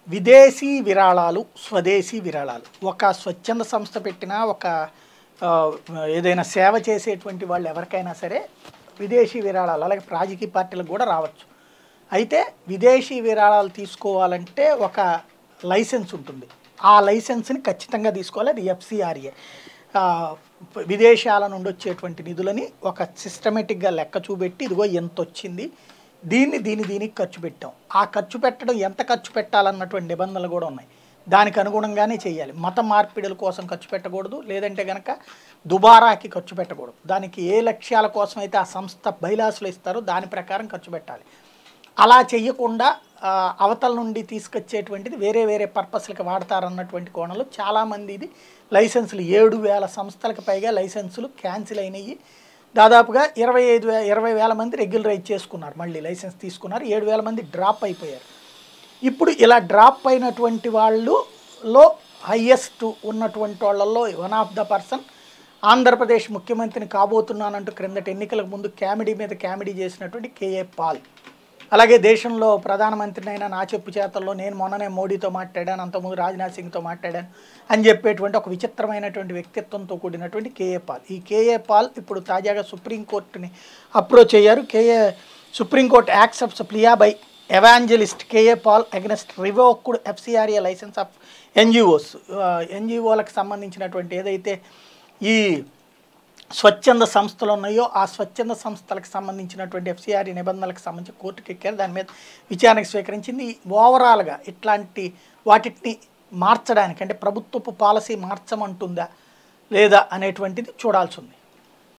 విదేశీ విరాళాలు స్వదేశీ విరాళాలు ఒక స్వచ్ఛంద సంస్థ పెట్టినా ఒక ఆ, ఏదైనా సేవ చేసేటువంటి వాళ్ళు ఎవరికైనా సరే విదేశీ విరాళాలు అలాగే రాజకీయ పార్టీలకు కూడా రావచ్చు అయితే విదేశీ విరాళాలు తీసుకోవాలంటే ఒక లైసెన్స్ ఉంటుంది ఆ లైసెన్స్ని ఖచ్చితంగా తీసుకోవాలి అది ఎఫ్సిఆర్ఏ విదేశాల నుండి వచ్చేటువంటి నిధులని ఒక సిస్టమేటిక్గా లెక్క చూపెట్టి ఇదిగో ఎంత వచ్చింది దీన్ని దీని దీనికి ఖర్చు పెట్టాం ఆ ఖర్చు పెట్టడం ఎంత ఖర్చు పెట్టాలన్నటువంటి నిబంధనలు కూడా ఉన్నాయి దానికి అనుగుణంగానే చేయాలి మత మార్పిడుల కోసం ఖర్చు పెట్టకూడదు లేదంటే కనుక దుబారాకి ఖర్చు పెట్టకూడదు దానికి ఏ లక్ష్యాల కోసం అయితే ఆ సంస్థ బైలాసులు ఇస్తారో దాని ప్రకారం ఖర్చు పెట్టాలి అలా చెయ్యకుండా ఆ, అవతల నుండి తీసుకొచ్చేటువంటిది వేరే వేరే పర్పస్లకి వాడతారన్నటువంటి కోణంలో చాలామంది ఇది లైసెన్సులు ఏడు వేల సంస్థలకు పైగా లైసెన్సులు క్యాన్సిల్ అయినాయి దాదాపుగా ఇరవై ఐదు వే ఇరవై వేల మంది రెగ్యులరైజ్ చేసుకున్నారు మళ్ళీ లైసెన్స్ తీసుకున్నారు ఏడు వేల మంది డ్రాప్ అయిపోయారు ఇప్పుడు ఇలా డ్రాప్ అయినటువంటి వాళ్ళులో హయ్యెస్ట్ ఉన్నటువంటి వాళ్ళల్లో one of the person Andhra Pradesh ముఖ్యమంత్రిని కాబోతున్నానంటూ క్రిందటి ఎన్నికలకు ముందు కామెడీ మీద కామెడీ చేసినటువంటి కేఏ పాల్ అలాగే దేశంలో ప్రధానమంత్రినైనా నా చెప్పు చేతల్లో నేను మొన్ననే మోడీతో మాట్లాడాను అంతకుముందు రాజ్నాథ్ సింగ్తో మాట్లాడాను అని చెప్పేటువంటి ఒక విచిత్రమైనటువంటి వ్యక్తిత్వంతో కూడినటువంటి కేఏ పాల్ ఈ కేఏ పాల్ ఇప్పుడు తాజాగా సుప్రీంకోర్టుని అప్రోచ్ అయ్యారు K A Supreme Court accepts plea by evangelist K A Paul against revoked FCRA licence of NGOs ఎన్జిఓలకు సంబంధించినటువంటి ఏదైతే ఈ స్వచ్ఛంద సంస్థలు ఉన్నాయో ఆ స్వచ్ఛంద సంస్థలకు సంబంధించినటువంటి ఎఫ్సిఆర్ఈ నిబంధనలకు సంబంధించి కోర్టుకు ఎక్కారు దాని మీద విచారణకు స్వీకరించింది ఓవరాల్గా ఇట్లాంటి వాటిని మార్చడానికి అంటే ప్రభుత్వపు పాలసీ మార్చమంటుందా లేదా అనేటువంటిది చూడాల్సి ఉంది